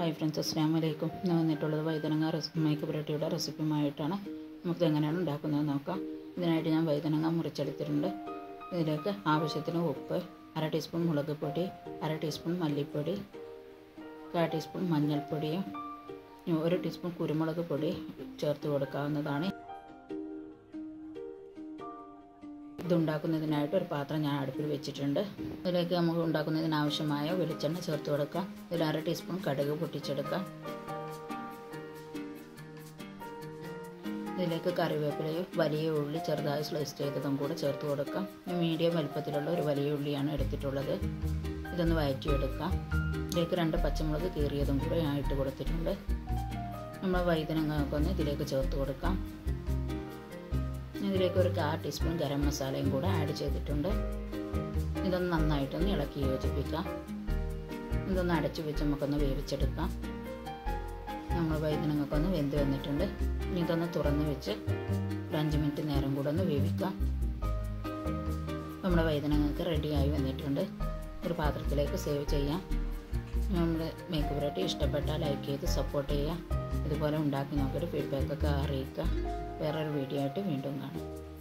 hi friends അസ്സാം വലൈക്കും ഇന്ന് വന്നിട്ടുള്ളത് വൈതനങ്ങ റെസിപ്പി മേക്ക് പുരട്ടിയുടെ റെസിപ്പിയുമായിട്ടാണ് നമുക്ക് എങ്ങനെയാണ് ഉണ്ടാക്കുന്നത് നോക്കാം ഇതിനായിട്ട് ഞാൻ വൈതനങ്ങ മുറിച്ചെടുത്തിട്ടുണ്ട് ഇതിലേക്ക് ആവശ്യത്തിന് ഉപ്പ് അര ടീസ്പൂൺ മുളക് പൊടി അര ടീസ്പൂൺ മല്ലിപ്പൊടി കാ ടീസ്പൂൺ മഞ്ഞൾപ്പൊടിയും ഒരു ടീസ്പൂൺ കുരുമുളക് പൊടി ചേർത്ത് കൊടുക്കാവുന്നതാണ് ഇതുണ്ടാക്കുന്നതിനായിട്ട് ഒരു പാത്രം ഞാൻ അടുപ്പിൽ വെച്ചിട്ടുണ്ട് ഇതിലേക്ക് നമുക്ക് ഉണ്ടാക്കുന്നതിന് ആവശ്യമായ വെളിച്ചെണ്ണ ചേർത്ത് കൊടുക്കാം ഇതിൽ അര ടീസ്പൂൺ കടുക് പൊട്ടിച്ചെടുക്കാം ഇതിലേക്ക് കറിവേപ്പിലയും വലിയ ഉള്ളി ചെറുതായി സ്ലൈസ് ചെയ്തതും കൂടെ ചേർത്ത് കൊടുക്കാം മീഡിയം വലുപ്പത്തിലുള്ള ഒരു വലിയ ഉള്ളിയാണ് എടുത്തിട്ടുള്ളത് ഇതൊന്ന് വഴറ്റിയെടുക്കാം ഇതിലേക്ക് രണ്ട് പച്ചമുളക് കീറിയതും കൂടെ ഞാൻ ഇട്ട് കൊടുത്തിട്ടുണ്ട് നമ്മൾ വൈദ്യനങ്ങൾക്കൊന്ന് ഇതിലേക്ക് ചേർത്ത് കൊടുക്കാം ഇതിലേക്ക് ഒരു കാ ടീസ്പൂൺ ഗരം മസാലയും കൂടെ ആഡ് ചെയ്തിട്ടുണ്ട് ഇതൊന്ന് നന്നായിട്ടൊന്ന് ഇളക്കി യോജിപ്പിക്കാം ഇതൊന്ന് അടച്ചു വെച്ച് നമുക്കൊന്ന് വേവിച്ചെടുക്കാം നമ്മൾ വൈദ്യനങ്ങൾക്കൊന്ന് വെന്ത് വന്നിട്ടുണ്ട് ഇനി ഇതൊന്ന് തുറന്ന് വെച്ച് ഒരു അഞ്ച് മിനിറ്റ് നേരം കൂടെ ഒന്ന് വേവിക്കാം നമ്മുടെ വൈദ്യനങ്ങൾക്ക് റെഡിയായി വന്നിട്ടുണ്ട് ഒരു പാത്രത്തിലേക്ക് സേവ് ചെയ്യാം നമ്മുടെ മേക്ക് പുരട്ടി ഇഷ്ടപ്പെട്ടാൽ ലൈക്ക് ചെയ്ത് സപ്പോർട്ട് ചെയ്യുക ഇതുപോലെ ഉണ്ടാക്കി നോക്കിയിട്ട് ഫീഡ്ബാക്കൊക്കെ അറിയിക്കുക വേറൊരു വീഡിയോ ആയിട്ട് വീണ്ടും കാണാം